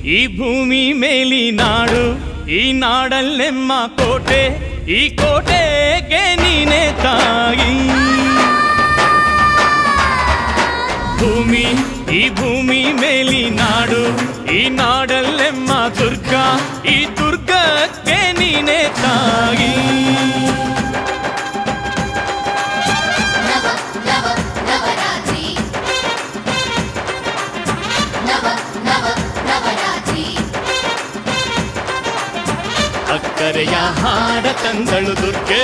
ಈ ಭೂಮಿ ಮೇಲಿ ನಾಡು ಈ ನಾಡಲ್ಲೆಮ್ಮ ಕೋಟೆ ಈ ಕೋಟೆಗೆ ನೀನೆ ತಾಯಿ ಭೂಮಿ ಈ ಭೂಮಿ ಮೇಲಿ ನಾಡು ಈ ನಾಡಲ್ಲೆಮ್ಮ ದುರ್ಗ ಈ ದುರ್ಗಕ್ಕೆ ನೀನೆ ತಾಯಿ ನವ ನವ ನವರಾತ್ರಿ ನವ ನವ ನವರಾತ್ರಿ ಅಕ್ಕರೆಯ ಹಾಡ ತಂದಳು ದುರ್ಗೆ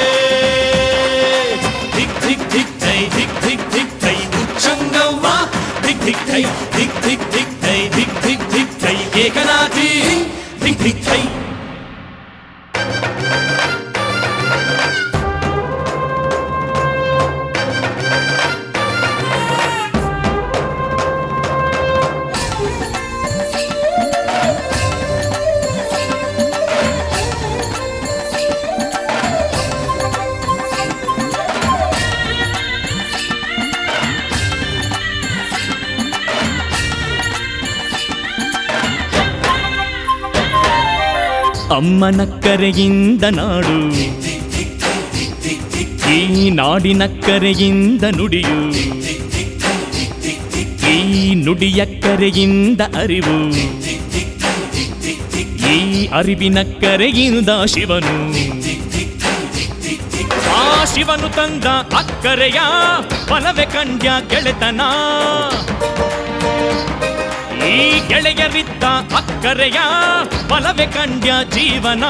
ಧಿಕ್ ಧಿಕ್ ಧಿಕ್ ಥೈ ಧಿಕ್ ಧಿಕ್ ಧಿಕ್ ಥೈ ಉಚ್ಚಂಗವ್ವ ಧಿಕ್ ಧಿಕ್ ಥೈ ಧಿಕ್ ಧಿಕ್ ಧಿಕ್ ಥೈ ಧಿಕ್ ಧಿಕ್ ಧಿಕ್ ಥೈ ಏಕನಾಥಿ ಧಿಕ್ ಧಿಕ್ ಥೈ ಅಮ್ಮನ ಕರೆಯಿಂದ ನಾಡು ಈ ನಾಡಿನ ಕರೆಯಿಂದ ನುಡಿಯು ಈ ನುಡಿಯ ಕರೆಯಿಂದ ಅರಿವು ಈ ಅರಿವಿನ ಕರೆಯಿಂದ ಶಿವನು ಆ ಶಿವನು ತಂದ ಅಕ್ಕರೆಯ ಬಲವೆ ಕಂಡ್ಯ ಗೆಳೆತನ ಈ ಗೆಳೆಯರಿದ್ದ ಅಕ್ಕರೆಯ ಬಲವೆ ಕಂಡ್ಯ ಜೀವನ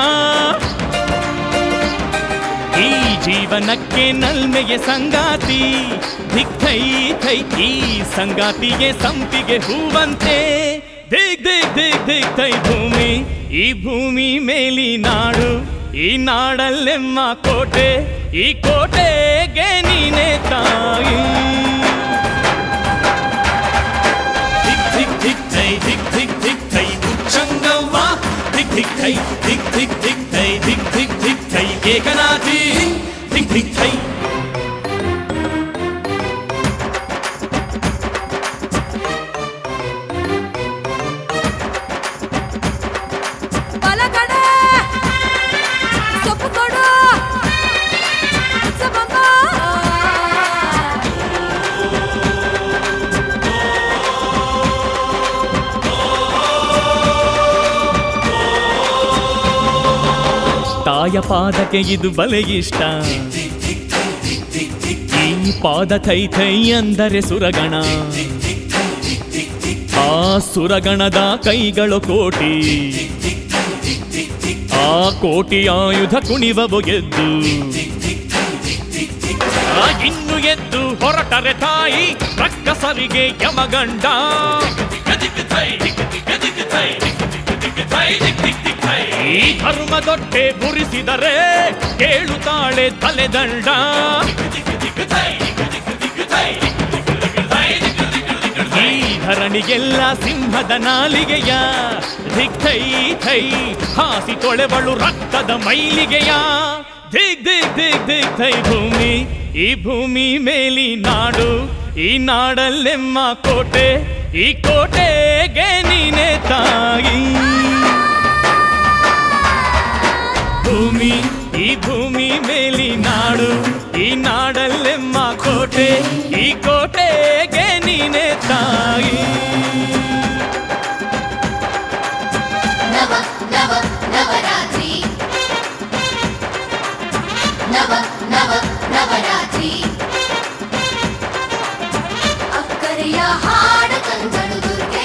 ಈ ಜೀವನಕ್ಕೆ ನಲ್ಮೆಗೆ ಸಂಗಾತಿ ಧಿಕ್ ಥೈ ಥೈ ಈ ಸಂಗಾತಿಗೆ ಸಂಪಿಗೆ ಹೂವಂತೆ ದಿಗ್ ದಿಗ್ ದಿಗ್ ದಿಗ್ ಥೈ ಭೂಮಿ ಈ ಭೂಮಿ ಮೇಲಿ ನಾಡು ಈ ನಾಡಲ್ಲೆಮ್ಮ ಕೋಟೆ ಈ ಕೋಟೆಗೆ ನೀನೆ ತಾಯಿ ಧಿಕ್ ಧಿಕ್ ಧಿಕ್ ಥೈ ಧಿಕ್ ಧಿಕ್ ಧಿಕ್ ಥೈ ಉಚ್ಚಂಗವ್ವ ಧಿಕ್ ಧಿಕ್ ಥೈ ಧಿಕ್ ಧಿಕ್ ಧಿಕ್ ಥೈ ಧಿಕ್ ಧಿಕ್ ಧಿಕ್ ಥೈ ಏಕನಾಥಿ ಧಿಕ್ ಧಿಕ್ ಥೈ ಬಲಗಡೆ ಸೊಪ್ಪು ಕೊಡು ಸಬಮ್ಮ. ತಾಯ ಪಾದಕ್ಕೆ ಇದು ಬಲೆ ಇಷ್ಟ ಈ ಪಾದ ಥೈ ಥೈ ಅಂದರೆ ಸುರಗಣ ಆ ಸುರಗಣದ ಕೈಗಳು ಕೋಟಿ ಆ ಕೋಟಿ ಆಯುಧ ಕುಣಿವವು ಎದ್ದು ಆ ಇನ್ನು ಎದ್ದು ಹೊರಟರೆ ತಾಯಿ ರಕ್ಕಸರಿಗೆ ಯಮಗಂಡ ಈ ಧರ್ಮದೊಟ್ಟೆ ಬುರಿಸಿದರೆ ಕೇಳುತ್ತಾಳೆ ತಲೆದಂಡ ಈ ಧರಣಿಗೆಲ್ಲ ಸಿಂಹದ ನಾಲಿಗೆಯ ಧಿಕ್ ಥೈ ಥೈ ಹಾಸಿ ತೊಳೆವಳು ರಕ್ತದ ಮೈಲಿಗೆಯ ದಿಗ್ ದಿಗ್ ದಿಗ್ ದಿಗ್ ಥೈ ಭೂಮಿ ಈ ಭೂಮಿ ಮೇಲಿ ನಾಡು ಈ ನಾಡಲ್ಲೆಮ್ಮ ಕೋಟೆ ಈ ಕೋಟೆಗೆ ನೀನೆ ತಾಯಿ ಭೂಮಿ ಈ ಭೂಮಿ ಮೇಲಿ ನಾಡು ಈ ನಾಡಲ್ಲೆಮ್ಮ ಕೋಟೆ ಈ ಕೋಟೆಗೆ ನೀನೆ ತಾಯಿ ನವ ನವ ನವರಾತ್ರಿ ನವ ನವ ನವರಾತ್ರಿ ಅಕ್ಕರೆಯ ಹಾಡ ತಂದಳು ದುರ್ಗೆ